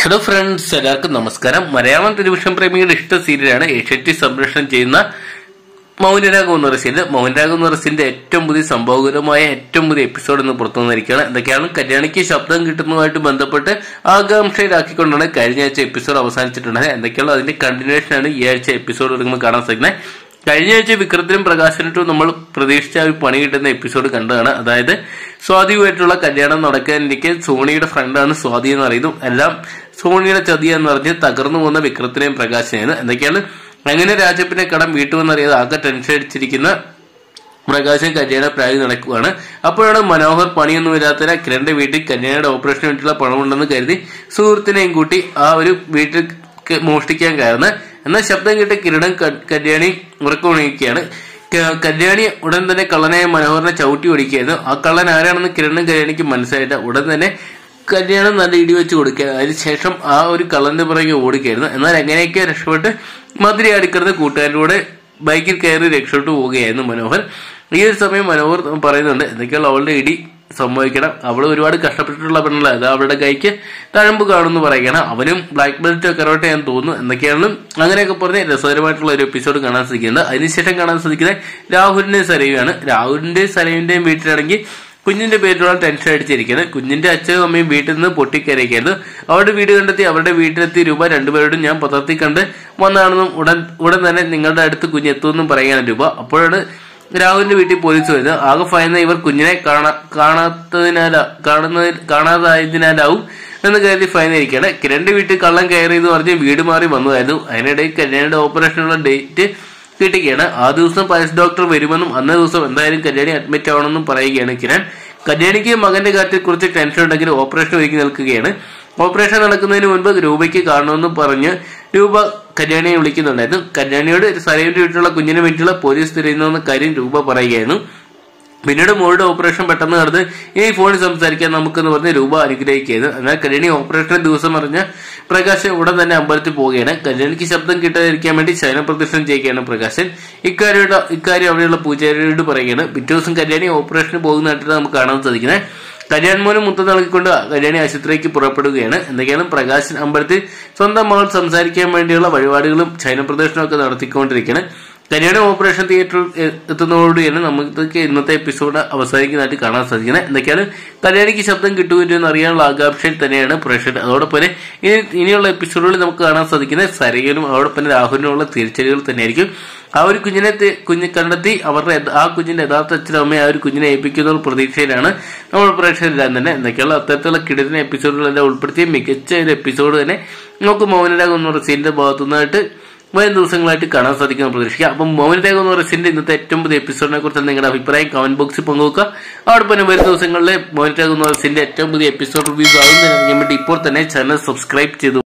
hello friends എല്ലാവർക്കും നമസ്കാരം Malayalam television പ്രേമികളുടെ ഇഷ്ട സീരിയലാണ് ഏഷ്യറ്റി സംപ്രേഷണം ചെയ്യുന്ന മൗനരാഗം എന്ന് പറയുന്ന സീരിയൽ മൗനരാഗം എന്ന് പറയുന്ന സീരിയലിന്റെ ഏറ്റവും പുതിയ സംഭവകരമായ ഏറ്റവും പുതിയ എപ്പിസോഡ് ഇന്ന് പുറത്തു വന്നിരിക്കുകയാണ് എന്തൊക്കെയാണ് കല്യാണിക്ക് ശബ്ദം കിട്ടുന്നതുമായിട്ട് ബന്ധപ്പെട്ട് ആകാംക്ഷയിലാക്കിക്കൊണ്ടാണ് കഴിഞ്ഞ ആഴ്ച എപ്പിസോഡ് അവസാനിച്ചിട്ടുള്ളത് എന്തൊക്കെയാണ് അതിന്റെ കണ്ടിന്യൂഷനാണ് ഈ ആഴ്ച എപ്പിസോഡ് എടുക്കുമ്പോൾ കാണാൻ സാധിക്കുന്നത് കഴിഞ്ഞ ആഴ്ച വിക്രത്തിനും പ്രകാശനിട്ടും നമ്മൾ പ്രതീക്ഷിച്ച ഒരു പണി കിട്ടുന്ന എപ്പിസോഡ് കണ്ടതാണ് അതായത് സ്വാതിയുമായിട്ടുള്ള കല്യാണം നടക്കാനിരിക്കെ സോണിയുടെ ഫ്രണ്ടാണ് സ്വാതി എന്ന് അറിയുന്നു എല്ലാം സോണിയുടെ ചതി എന്ന് പറഞ്ഞ് തകർന്നു പോകുന്ന വിക്രത്തിനെയും പ്രകാശനെയാണ് എന്തൊക്കെയാണ് അങ്ങനെ രാജപ്പിനെ കടം വീട്ടുമെന്നറിയാതെ ആകെ ടെൻഷൻ അടിച്ചിരിക്കുന്ന പ്രകാശൻ കല്യാണ പ്രായം നടക്കുകയാണ് അപ്പോഴാണ് മനോഹർ പണിയൊന്നുമില്ലാത്ത കിരണിന്റെ വീട്ടിൽ കല്യാണയുടെ ഓപ്പറേഷന് വേണ്ടിയുള്ള പണമുണ്ടെന്ന് കരുതി സുഹൃത്തിനെയും കൂട്ടി ആ ഒരു വീട്ടിൽ ക- മോഷ്ടിക്കാൻ കയറുന്നത് എന്നാൽ ശബ്ദം കേട്ട് കിരണൻ ക- കല്യാണി ഉറക്കമുണങ്ങിക്കുകയാണ് ക- കല്യാണി ഉടൻ തന്നെ കള്ളനായ മനോഹറിനെ ചവിട്ടി ഓടിക്കുകയായിരുന്നു ആ കള്ളൻ ആരാണെന്ന് കിരണും കല്യാണിക്ക് മനസ്സിലായില്ല ഉടൻ തന്നെ കല്യാണം നല്ല ഇടി വെച്ച് കൊടുക്കുക അതിനുശേഷം ആ ഒരു കള്ളന്റെ പുറകെ ഓടുകയായിരുന്നു എന്നാൽ എങ്ങനെയൊക്കെ രക്ഷപ്പെട്ട് മധുര അടുക്കുന്ന കൂട്ടുകാരിലൂടെ ബൈക്കിൽ കയറി രക്ഷപ്പെട്ടു പോവുകയായിരുന്നു മനോഹർ ഈ ഒരു സമയം മനോഹർ പറയുന്നുണ്ട് എന്തൊക്കെയാണ് അവളുടെ ഇടി സംഭവിക്കണം അവൾ ഒരുപാട് കഷ്ടപ്പെട്ടിട്ടുള്ള പെണ്ണല്ല അത് അവളുടെ കൈക്ക് തഴമ്പ് കാണുമെന്ന് പറയുകയാണ് അവനും ബ്ലാക്ക് ബെൽറ്റ് കരോട്ടെ ഞാൻ തോന്നുന്നു എന്തൊക്കെയാണ് അങ്ങനെയൊക്കെ പറഞ്ഞ് രസകരമായിട്ടുള്ള ഒരു എപ്പിസോഡ് കാണാൻ സാധിക്കുന്നത് അതിനുശേഷം കാണാൻ സാധിക്കുന്നത് രാഹുലിന്റെയും സലയുമാണ് രാഹുലിന്റെയും സലയുടെയും വീട്ടിലാണെങ്കിൽ കുഞ്ഞിന്റെ പേരിലുള്ള ടെൻഷൻ അടിച്ചിരിക്കുന്നത് കുഞ്ഞിന്റെ അച്ഛനും അമ്മയും വീട്ടിൽ നിന്ന് പൊട്ടിക്കരയ്ക്കായിരുന്നു അവരുടെ വീട് കണ്ടെത്തി അവരുടെ വീട്ടിലെത്തിയ രൂപ രണ്ടുപേരോടും ഞാൻ പത്രത്തിൽ കണ്ട് വന്നാണെന്നും ഉടൻ ഉടൻ തന്നെ നിങ്ങളുടെ അടുത്ത് കുഞ്ഞ് എത്തുമെന്നും പറയുകയാണ് രൂപ അപ്പോഴാണ് രാഹുലിന്റെ വീട്ടിൽ പോലീസ് വരുന്നത് ആകെ ഭയന്ന ഇവർ കുഞ്ഞിനെ കാണാ കാണാത്തതിനാലാ കാണുന്നതിൽ കാണാതായതിനാലാവും എന്ന് കരുതി ഫൈനായിരിക്കുകയാണ് കിരണിന്റെ വീട്ടിൽ കള്ളം കയറിയെന്ന് പറഞ്ഞ് വീട് മാറി വന്നതായിരുന്നു അതിനിടയിൽ കല്യാണിയുടെ ഓപ്പറേഷനുള്ള ഡേറ്റ് കിട്ടുകയാണ് ആ ദിവസം പയസ് ഡോക്ടർ വരുമെന്നും അന്നേ ദിവസം എന്തായാലും കല്യാണി അഡ്മിറ്റ് ആവണമെന്നും പറയുകയാണ് കിരൺ കല്യാണിക്ക് മകന്റെ കാര്യത്തെ കുറിച്ച് ടെൻഷൻ ഉണ്ടെങ്കിൽ ഓപ്പറേഷൻ ഒരുക്കി നിൽക്കുകയാണ് ഓപ്പറേഷൻ നടക്കുന്നതിന് മുൻപ് രൂപയ്ക്ക് കാണണമെന്നും പറഞ്ഞ് രൂപ കല്യാണിയെ വിളിക്കുന്നുണ്ടായിരുന്നു കല്യാണിയോട് സലയുടെ വീട്ടിലുള്ള കുഞ്ഞിനെ വേണ്ടിയുള്ള പോലീസ് തിരയുന്ന കാര്യം രൂപ പറയുകയായിരുന്നു പിന്നീട് മോളുടെ ഓപ്പറേഷൻ പെട്ടെന്ന് നടന്ന് ഇനി ഫോണിൽ സംസാരിക്കാൻ നമുക്കെന്ന് പറഞ്ഞ് രൂപ അനുഗ്രഹിക്കുകയായിരുന്നു എന്നാൽ കല്യാണി ഓപ്പറേഷൻ ദിവസം അറിഞ്ഞ പ്രകാശൻ ഉടൻ തന്നെ അമ്പലത്തിൽ പോവുകയാണ് കല്യാണിക്ക് ശബ്ദം കിട്ടാതിരിക്കാൻ വേണ്ടി ശയന പ്രദർശനം ചെയ്യുകയാണ് പ്രകാശൻ ഇക്കാര്യം ഇക്കാര്യം അവിടെയുള്ള പൂജാരിയോട് പറയുകയാണ് പിറ്റേ ദിവസം കല്യാണി ഓപ്പറേഷന് പോകുന്നതായിട്ട് നമുക്ക് കാണാൻ സാധിക്കുന്നത് കല്യാൺ മോനും മുത്തം നൽകിക്കൊണ്ട് കല്യാണി ആശുപത്രിക്ക് പുറപ്പെടുകയാണ് എന്തൊക്കെയാണ് പ്രകാശൻ അമ്പലത്തിൽ സ്വന്തം മകൾ സംസാരിക്കാൻ വേണ്ടിയുള്ള വഴിപാടുകളും ശയന പ്രദർശനവും ഒക്കെ നടത്തിക്കൊണ്ടിരിക്കുകയാണ് കല്യാണ ഓപ്പറേഷൻ തിയേറ്ററിൽ എ- എത്തുന്നതോടുകൂടിയാണ് നമുക്ക് ഇന്നത്തെ എപ്പിസോഡ് അവസാനിക്കുന്നതായിട്ട് കാണാൻ സാധിക്കുന്നത് എന്തൊക്കെയാണ് കല്യാണിക്ക് ശബ്ദം കിട്ടുമല്ലോ എന്ന് അറിയാനുള്ള ആകാംക്ഷയിൽ തന്നെയാണ് പ്രേക്ഷകർ അതോടൊപ്പം തന്നെ ഇനി ഇനിയുള്ള എപ്പിസോഡുകളിൽ നമുക്ക് കാണാൻ സാധിക്കുന്നത് സരയനും അതോടൊപ്പം തന്നെ രാഹുലിനുമുള്ള തിരിച്ചടികൾ തന്നെയായിരിക്കും ആ ഒരു കുഞ്ഞിനെ തെ- കുഞ്ഞ് കണ്ടെത്തി അവരുടെ യഥ- ആ കുഞ്ഞിന്റെ യഥാർത്ഥ അച്ഛനും അമ്മയെ ആ ഒരു കുഞ്ഞിനെ ഏൽപ്പിക്കുന്ന ഒരു പ്രതീക്ഷയിലാണ് നമ്മൾ പ്രേക്ഷകരെല്ലാം തന്നെ എന്തൊക്കെയുള്ള അത്തരത്തിലുള്ള കിടന്ന എപ്പിസോഡുകളെല്ലാം ഉൾപ്പെടുത്തിയ മികച്ച ഒരു എപ്പിസോഡ് തന്നെ നമുക്ക് മോഹനരാഗ് എന്ന റസീന്റെ ഭാഗത്തുനിന്നായിട്ട് വരും ദിവസങ്ങളായിട്ട് കാണാൻ സാധിക്കുന്ന പ്രതീക്ഷിക്കുക അപ്പം മോഹൻരാഗ് എന്ന റസിന്റെ ഇന്നത്തെ ഏറ്റവും പുതിയ എപ്പിസോഡിനെ കുറിച്ച് നിങ്ങളുടെ അഭിപ്രായം കമന്റ് ബോക്സിൽ പങ്കുവെക്കുക അതോടൊപ്പം തന്നെ വരും ദിവസങ്ങളിലെ മോഹൻരാഗ് എന്ന റസിന്റെ ഏറ്റവും പുതിയ എപ്പിസോഡ് റിവ്യൂസ് ആകുന്നതിന് അറിയാൻ വേണ്ടി ഇപ്പോൾ തന്നെ ചാനൽ സബ്സ്ക്രൈബ് ചെയ്തു